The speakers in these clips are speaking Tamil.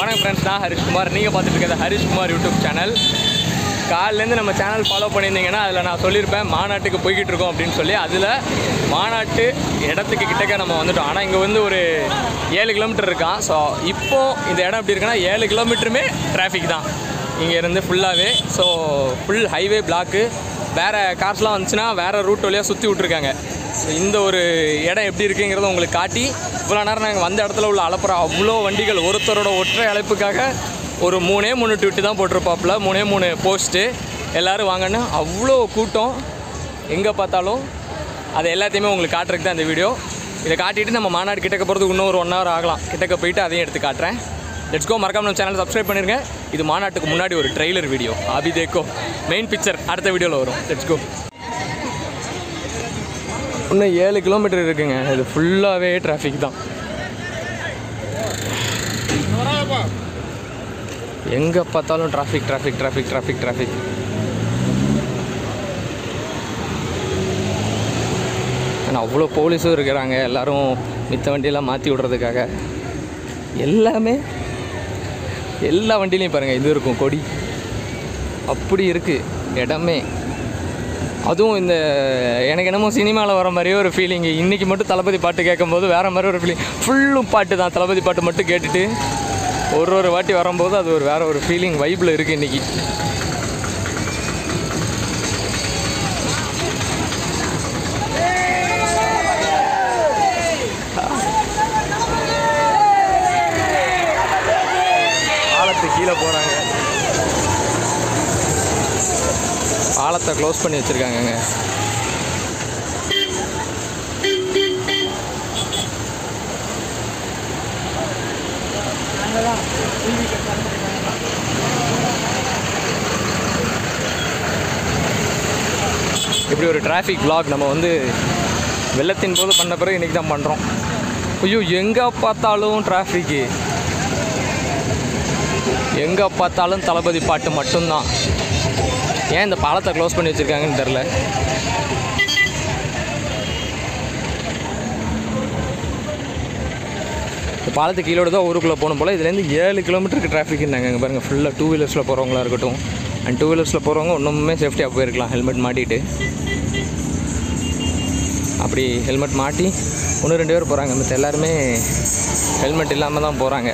வணக்கம் ஃப்ரெண்ட்ஸ் நான் ஹரிஷ்குமார் நீங்கள் பார்த்துட்டு இருக்கிறது ஹரிஷ்குமார் யூடியூப் சேனல் காலிலேருந்து நம்ம சேனல் ஃபாலோ பண்ணியிருந்தீங்கன்னா அதில் நான் சொல்லியிருப்பேன் மாநாட்டுக்கு போய்கிட்டு இருக்கோம் அப்படின்னு சொல்லி அதில் மாநாட்டு இடத்துக்கு கிட்டக்க நம்ம வந்துட்டோம் ஆனால் இங்கே வந்து ஒரு ஏழு கிலோமீட்டர் இருக்கான் ஸோ இப்போ இந்த இடம் எப்படி இருக்குன்னா ஏழு கிலோமீட்டருமே டிராஃபிக் தான் இங்கே இருந்து ஃபுல்லாகவே ஸோ ஃபுல் ஹைவே பிளாக்கு வேறு கார்ஸ்லாம் வந்துச்சுன்னா வேறு ரூட் வழியாக சுற்றி விட்ருக்காங்க ஸோ இந்த ஒரு இடம் எப்படி இருக்குங்கிறத உங்களுக்கு காட்டி இவ்வளோ நேரம் நாங்கள் வந்த இடத்துல உள்ள அலப்புற அவ்வளோ வண்டிகள் ஒருத்தரோட ஒற்றை அழைப்புக்காக ஒரு மூணே மூணு ட்விட்டு தான் போட்டிருப்பாப்புல மூணே மூணு போஸ்ட்டு எல்லோரும் வாங்கன்னு அவ்வளோ கூட்டம் எங்கே பார்த்தாலும் அதை எல்லாத்தையுமே உங்களுக்கு காட்டுறதுக்கு தான் இந்த வீடியோ இதை காட்டிட்டு நம்ம மாநாடு கிட்டக்க போகிறதுக்கு இன்னும் ஒரு ஒன் ஹவர் ஆகலாம் கிட்டக்க போயிட்டு அதையும் எடுத்து காட்டுறேன் லெட்ஸ் கோ மறக்காம நம்ம சேனல் சப்ஸ்கிரைப் பண்ணிருங்க இது மாநாட்டுக்கு முன்னாடி ஒரு ட்ரெய்லர் வீடியோ அபி தேக்கோ மெயின் பிக்சர் அடுத்த வீடியோவில் வரும் லெட்ஸ் கோ இன்னும் ஏழு கிலோமீட்டர் இருக்குங்க இது ஃபுல்லாகவே டிராஃபிக் தான் எங்கே பார்த்தாலும் traffic traffic traffic traffic traffic ஆனால் அவ்வளோ போலீஸும் இருக்கிறாங்க எல்லாரும் மித்த வண்டியெல்லாம் மாற்றி விடுறதுக்காக எல்லாமே எல்லா வண்டியிலையும் பாருங்கள் இது இருக்கும் கொடி அப்படி இருக்குது இடமே அதுவும் இந்த எனக்கு என்னமோ சினிமாவில் வர மாதிரியே ஒரு ஃபீலிங் இன்றைக்கி மட்டும் தளபதி பாட்டு கேட்கும்போது வேறு மாதிரி ஒரு ஃபீலிங் ஃபுல்லும் பாட்டு தான் தளபதி பாட்டு மட்டும் கேட்டுட்டு ஒரு ஒரு வாட்டி வரும்போது அது ஒரு வேறு ஒரு ஃபீலிங் வைப்பில் இருக்குது இன்றைக்கி பாலத்து கீழே போகிறாங்க பாலத்தை க்ளோஸ் பண்ணி வச்சுருக்காங்கங்க இப்படி ஒரு டிராஃபிக் vlog நம்ம வந்து வெள்ளத்தின் போது பண்ண பிறகு இன்றைக்கி தான் பண்ணுறோம் ஐயோ எங்கே பார்த்தாலும் டிராஃபிக்கு எங்கே பார்த்தாலும் தளபதி பாட்டு மட்டும்தான் ஏன் இந்த பாலத்தை க்ளோஸ் பண்ணி வச்சுருக்காங்கன்னு தெரில இந்த பாலத்துக்கு கீழோட தான் ஊருக்குள்ளே போகணும் போல் இதுலேருந்து ஏழு கிலோமீட்டருக்கு டிராஃபிக் இருந்தாங்க இங்கே பாருங்கள் ஃபுல்லாக டூ வீலர்ஸில் போகிறவங்களா இருக்கட்டும் அண்ட் டூ வீலர்ஸில் போகிறவங்க இன்னுமே சேஃப்டியாக போயிருக்கலாம் ஹெல்மெட் மாட்டிட்டு அப்படி ஹெல்மெட் மாட்டி ஒன்று ரெண்டு பேர் போகிறாங்க மற்ற எல்லாருமே ஹெல்மெட் இல்லாமல் தான் போகிறாங்க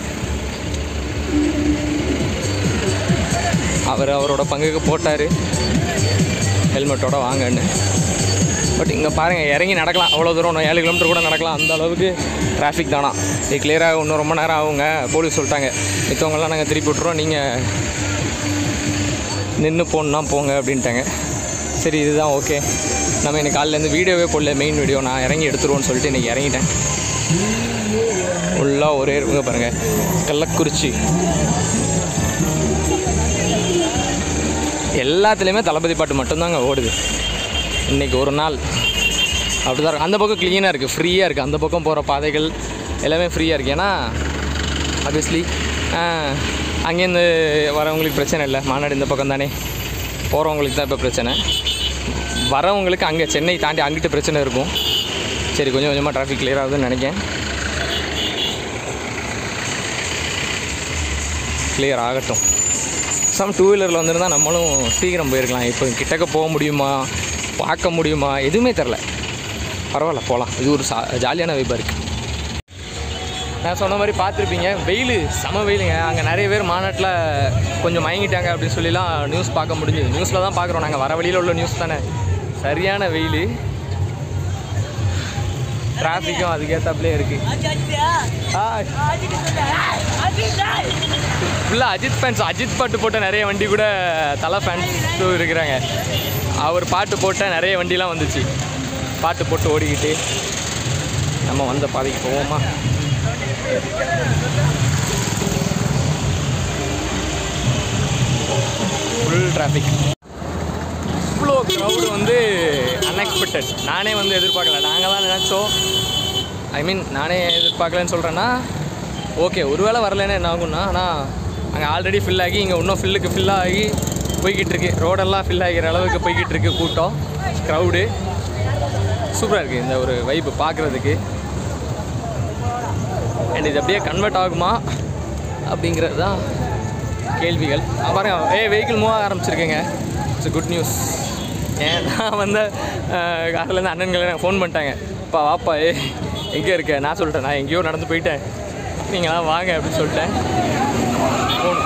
அவர் அவரோட பங்குக்கு போட்டார் ஹெல்மெட்டோட வாங்கன்னு பட் இங்கே பாருங்கள் இறங்கி நடக்கலாம் அவ்வளோ தூரம் இன்னும் ஏழு கிலோமீட்டர் கூட நடக்கலாம் அந்த அளவுக்கு டிராஃபிக் தானா இது கிளியராக இன்னும் ரொம்ப நேரம் ஆகுங்க போலீஸ் சொல்லிட்டாங்க மித்தவங்கெல்லாம் நாங்கள் திருப்பி விட்றோம் நீங்கள் நின்று போகணுன்னா போங்க அப்படின்ட்டாங்க சரி இதுதான் ஓகே நம்ம இன்னைக்கு காலையிலேருந்து வீடியோவே போடல மெயின் வீடியோ நான் இறங்கி எடுத்துருவோன்னு சொல்லிட்டு இன்றைக்கி இறங்கிட்டேன் ஃபுல்லாக ஒரே இவங்க பாருங்கள் கள்ளக்குறிச்சி எல்லாத்துலேயுமே தளபதி பாட்டு மட்டும்தாங்க ஓடுது இன்றைக்கி ஒரு நாள் அப்படி தான் இருக்கும் அந்த பக்கம் க்ளீனாக இருக்குது ஃப்ரீயாக இருக்குது அந்த பக்கம் போகிற பாதைகள் எல்லாமே ஃப்ரீயாக இருக்குது ஏன்னா ஆப்வியஸ்லி அங்கேருந்து வரவங்களுக்கு பிரச்சனை இல்லை மாநாடு இந்த பக்கம் தானே போகிறவங்களுக்கு தான் இப்போ பிரச்சனை வரவங்களுக்கு அங்கே சென்னை தாண்டி அங்கிட்டு பிரச்சனை இருக்கும் சரி கொஞ்சம் கொஞ்சமாக டிராஃபிக் கிளியர் ஆகுதுன்னு நினைக்கிறேன் கிளியர் ஆகட்டும் சம் டூ வீலரில் வந்திருந்தால் நம்மளும் சீக்கிரம் போயிருக்கலாம் இப்போ கிட்டக்க போக முடியுமா பார்க்க முடியுமா எதுவுமே தெரில பரவாயில்ல போகலாம் இது ஒரு சா ஜாலியான வைப்பாக இருக்குது நான் சொன்ன மாதிரி பார்த்துருப்பீங்க வெயில் செம வெயிலுங்க அங்கே நிறைய பேர் மாநாட்டில் கொஞ்சம் மயங்கிட்டாங்க அப்படின்னு சொல்லிலாம் நியூஸ் பார்க்க முடிஞ்சுது நியூஸில் தான் பார்க்குறோம் நாங்கள் வர வழியில் உள்ள நியூஸ் தானே சரியான வெயில் டிராஃபிக்கும் அதுக்கேற்றாப்புலே இருக்குது ஃபுல்லாக அஜித் ஃபேன்ஸ் அஜித் பாட்டு போட்ட நிறைய வண்டி கூட தலை ஃபேன்ஸும் இருக்கிறாங்க அவர் பாட்டு போட்ட நிறைய வண்டிலாம் வந்துச்சு பாட்டு போட்டு ஓடிக்கிட்டு நம்ம வந்த பாதைக்கு போவோமா ஃபுல் டிராஃபிக் இவ்வளோ க்ரௌடு வந்து அன்எக்ஸ்பெக்டட் நானே வந்து எதிர்பார்க்கல நாங்கள் தான் நினச்சோம் ஐ மீன் நானே எதிர்பார்க்கலன்னு சொல்கிறேன்னா ஓகே ஒருவேளை வரலன்னா என்ன ஆகும்னா ஆனால் அங்கே ஆல்ரெடி ஃபில் ஆகி இங்கே இன்னும் ஃபில்லுக்கு ஃபில் ஆகி போய்கிட்டு இருக்கு ரோடெல்லாம் ஃபில் ஆகிற அளவுக்கு போய்கிட்டு இருக்கு கூட்டம் க்ரௌடு சூப்பராக இருக்குது இந்த ஒரு வைப்பு பார்க்குறதுக்கு அண்ட் இது அப்படியே கன்வெர்ட் ஆகுமா அப்படிங்கிறது தான் கேள்விகள் அஹ் பாருங்க ஏ வெஹிக்கிள் மூவ் ஆக ஆரம்பிச்சிருக்கேங்க இட்ஸ் குட் நியூஸ் ஏன் நான் வந்து காரிலேருந்து அண்ணன்கள் எனக்கு ஃபோன் பண்ணிட்டாங்க அப்பா வாப்பா ஏ எங்கே இருக்க நான் சொல்லிட்டேன் நான் எங்கேயோ நடந்து போயிட்டேன் நீங்களாம் வாங்க அப்படின்னு சொல்லிட்டேன் போகணும்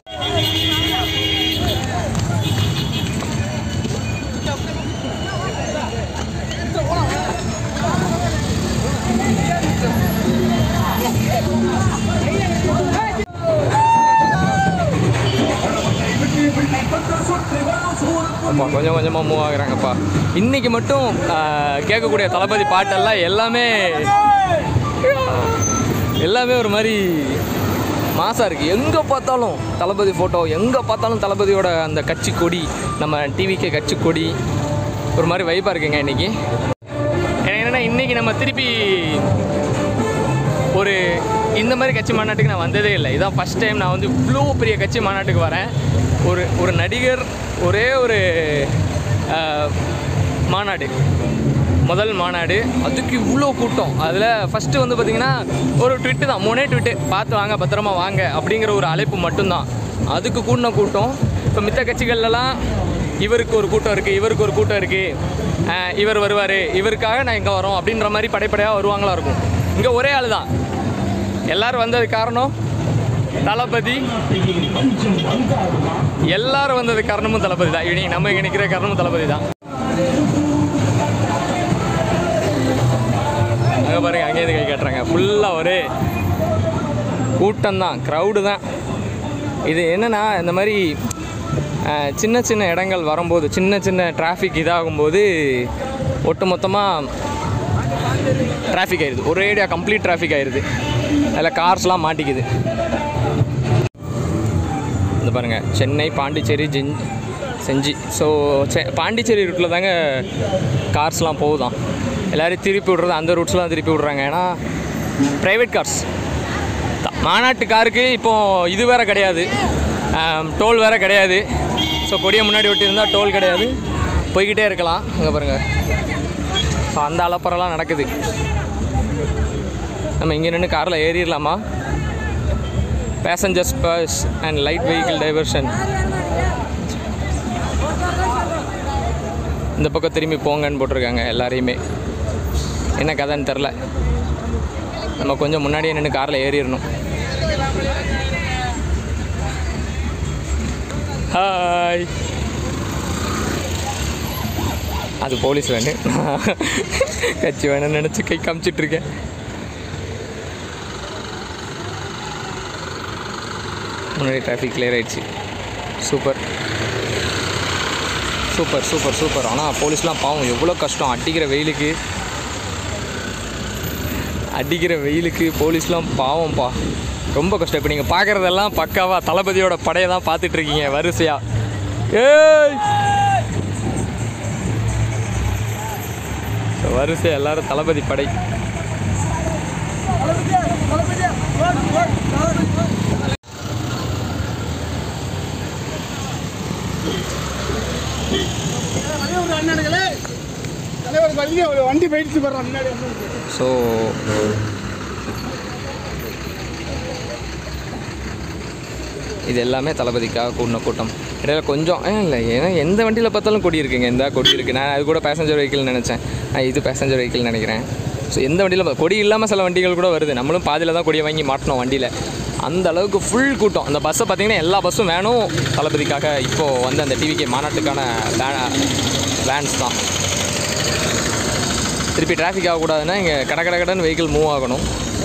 அப்பா கொஞ்சம் கொஞ்சமாக மூவ் ஆகுறாங்கப்பா இன்னைக்கு மட்டும் ஆஹ், கேட்கக்கூடிய தளபதி பாட்டெல்லாம் எல்லாமே எல்லாமே ஒரு மாதிரி மாசாக இருக்குது எங்கே பார்த்தாலும் தளபதி ஃபோட்டோ எங்கே பார்த்தாலும் தளபதியோட அந்த கட்சி கொடி நம்ம டிவிக்கே கட்சி கொடி ஒரு மாதிரி வைப்பாக இருக்குங்க இன்னைக்கு எனக்கு என்னென்னா இன்றைக்கி நம்ம திருப்பி ஒரு இந்த மாதிரி கட்சி மாநாட்டுக்கு நான் வந்ததே இல்லை இதான் ஃபஸ்ட் டைம் நான் வந்து இவ்வளோ பெரிய கட்சி மாநாட்டுக்கு வரேன் ஒரு ஒரு நடிகர் ஒரே ஒரு ஆஹ், மாநாடு முதல் மாநாடு அதுக்கு இவ்வளோ கூட்டம் அதில் ஃபஸ்ட்டு வந்து பார்த்திங்கன்னா ஒரு ட்விட்டு தான் மூணே ட்விட்டு பார்த்து வாங்க பத்திரமா வாங்க அப்படிங்கிற ஒரு அழைப்பு மட்டும்தான் அதுக்கு கூடின கூட்டம் இப்போ மித்த கட்சிகள்லாம் இவருக்கு ஒரு கூட்டம் இருக்குது இவருக்கு ஒரு கூட்டம் இருக்குது இவர் வருவார் இவருக்காக நான் இங்கே வரோம் அப்படின்ற மாதிரி படைப்படையாக வருவாங்களா இருக்கும் இங்கே ஒரே ஆள் தான் எல்லாரும் வந்தது காரணம் தளபதி எல்லாரும் வந்தது காரணமும் தளபதி தான் இனி நம்ம இங்கே நிற்கிற காரணமும் தளபதி தான் அங்கே பாருங்க அங்கேயிருந்து கை காட்டுறாங்க ஃபுல்லாக ஒரே கூட்டம் தான் க்ரௌடு தான் இது என்னென்னா இந்த மாதிரி அஹ், சின்ன சின்ன இடங்கள் வரும்போது சின்ன சின்ன டிராஃபிக் இதாகும்போது ஒட்டுமொத்தமாக டிராஃபிக் ஆயிடுது ஒரேடியாக கம்ப்ளீட் டிராஃபிக் ஆயிடுது அதில் கார்ஸ்லாம் மாட்டிக்குது இந்த பாருங்கள் சென்னை பாண்டிச்சேரி ஜென் செஞ்சி ஸோ செ பாண்டிச்சேரி ரூட்டில் தாங்க கார்ஸ்லாம் போகுதாம் எல்லோரும் திருப்பி விட்றது அந்த ரூட்ஸ்லாம் திருப்பி விட்றாங்க ஏன்னா ப்ரைவேட் கார்ஸ் மாநாட்டு காருக்கு இப்போது இது வேறு கிடையாது டோல் வேறு கிடையாது ஸோ கொடியை முன்னாடி ஒட்டியிருந்தால் டோல் கிடையாது போய்கிட்டே இருக்கலாம் அங்கே பாருங்கள் ஸோ அந்த அலப்பறலாம் நடக்குது நம்ம இங்கே நின்று காரில் ஏறிடலாமா passengers bus and light vehicle diversion இந்த பக்கம் திரும்பி போங்கன்னு போட்டிருக்காங்க எல்லாரையுமே என்ன கதைன்னு தெரில நம்ம கொஞ்சம் முன்னாடியே நின்று காரில் ஏறிடணும் ஹாய் அது போலீஸ் வேண்டு கட்சி வேணும்னு நினச்சி கை காமிச்சிட்டு இருக்கேன் முன்னாடி டிராஃபிக் கிளியர் ஆயிடுச்சு சூப்பர் சூப்பர் சூப்பர் சூப்பர் ஆனால் போலீஸ்லாம் பாவம் எவ்வளோ கஷ்டம் அடிக்கிற வெயிலுக்கு அடிக்கிற வெயிலுக்கு போலீஸ்லாம் பாவம்ப்பா ரொம்ப கஷ்டம் இப்போ நீங்கள் பார்க்குறதெல்லாம் பக்காவாக தளபதியோட படையை தான் பார்த்துட்டு இருக்கீங்க வரிசையாக ஏய் So, வரிசை எல்லாரும் தளபதி படை தலைவர் அண்ணனுங்களே தலைவர் வழியே ஒரு வண்டி போயிடுச்சு போடுற முன்னாடி வந்து ஸோ இது எல்லாமே தளபதிக்காக கூடின கூட்டம் இடையில கொஞ்சம் ஏன் இல்லை ஏன்னா எந்த வண்டியில் பார்த்தாலும் கொடி இருக்குங்க இந்த கொடி இருக்குது நான் அது கூட பேசஞ்சர் வெஹிக்கிள் நினச்சேன் நான் இது பேசஞ்சர் வெஹிக்கிள் நினைக்கிறேன் ஸோ எந்த வண்டியில் கொடி இல்லாமல் சில வண்டிகள் கூட வருது நம்மளும் பாதியில் தான் கொடியை வாங்கி மாட்டினோம் வண்டியில் அந்த அளவுக்கு ஃபுல் கூட்டம் அந்த பஸ்ஸை பார்த்தீங்கன்னா எல்லா பஸ்ஸும் வேணும் தளபதிக்காக இப்போது வந்து அந்த டிவிக்கு மாநாட்டுக்கான வேன்ஸ் தான் திருப்பி டிராஃபிக் ஆகக்கூடாதுன்னா இங்கே கட கட கடன்னு வெஹிக்கிள் மூவ் ஆகணும்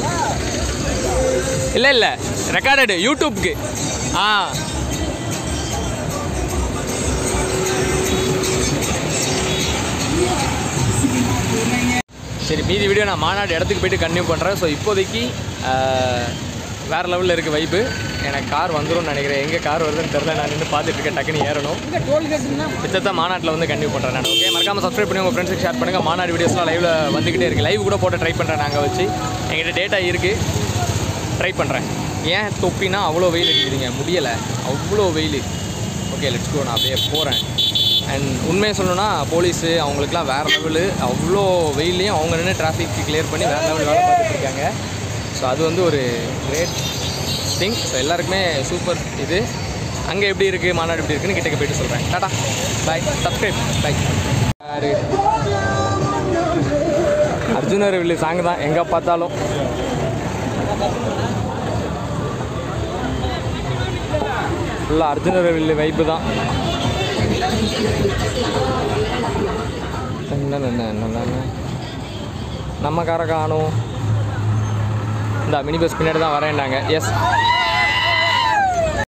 இல்லை இல்லை ரெக்கார்டடு யூடியூப்க்கு ஆ சரி மீதி வீடியோ நான் மாநாடு இடத்துக்கு போயிட்டு கன்டினியூ பண்ணுறேன் ஸோ இப்போதைக்கு ஆஹ், வேறு லெவலில் இருக்குது வைப்பு எனக்கு கார் வந்துரும்னு நினைக்கிறேன் எங்கே கார் வருதுன்னு தெரில நான் நின்று பார்த்துட்டு இருக்கேன் டக்குன்னு ஏறணும் இந்த டோல் கேட்டுன்னா மிச்சத்தை மாநாட்டில் வந்து கண்டினியூ பண்ணுறேன் நான் ஓகே மறக்காம சப்ஸ்கிரைப் பண்ணி உங்கள் ஃப்ரெண்ட்ஸுக்கு ஷேர் பண்ணுங்கள் மாநாடு வீடியோஸ்லாம் லைவில் வந்துக்கிட்டே இருக்குது லைவ் கூட போட்டு ட்ரை பண்ணுறேன் நாங்கள் வச்சு எங்கிட்ட டேட்டா இருக்குது ட்ரை பண்ணுறேன் ஏன் தொப்பினா அவ்வளோ வெயில் அடிக்குதுங்க முடியலை அவ்வளோ வெயில் ஓகே லெட்ஸ் கோ நான் அப்படியே போகிறேன் அண்ட் உண்மையை சொல்லணும்னா போலீஸு அவங்களுக்குலாம் வேறு லெவலு அவ்வளோ வெயிலையும் அவங்க நின்று டிராஃபிக் கிளியர் பண்ணி வேறு லெவல் வேலை பார்த்துட்டு இருக்காங்க ஸோ அது வந்து ஒரு கிரேட் திங் ஸோ எல்லாருக்குமே சூப்பர் இது அங்கே எப்படி இருக்குது மாநாடு எப்படி இருக்குன்னு கிட்டக்க போயிட்டு சொல்கிறேன் டாடா பாய் சப்ஸ்கிரைப் பாய் யாரு அர்ஜுனர் வில்லு சாங் தான் எங்கே பார்த்தாலும் ஃபுல்லாக அர்ஜுனர் வில்லு வைப்பு தான் என்ன என்ன என்ன என்ன நம்ம காரை காணும் இந்த மினி பஸ் பின்னாடி தான் வரேன்டாங்க எஸ்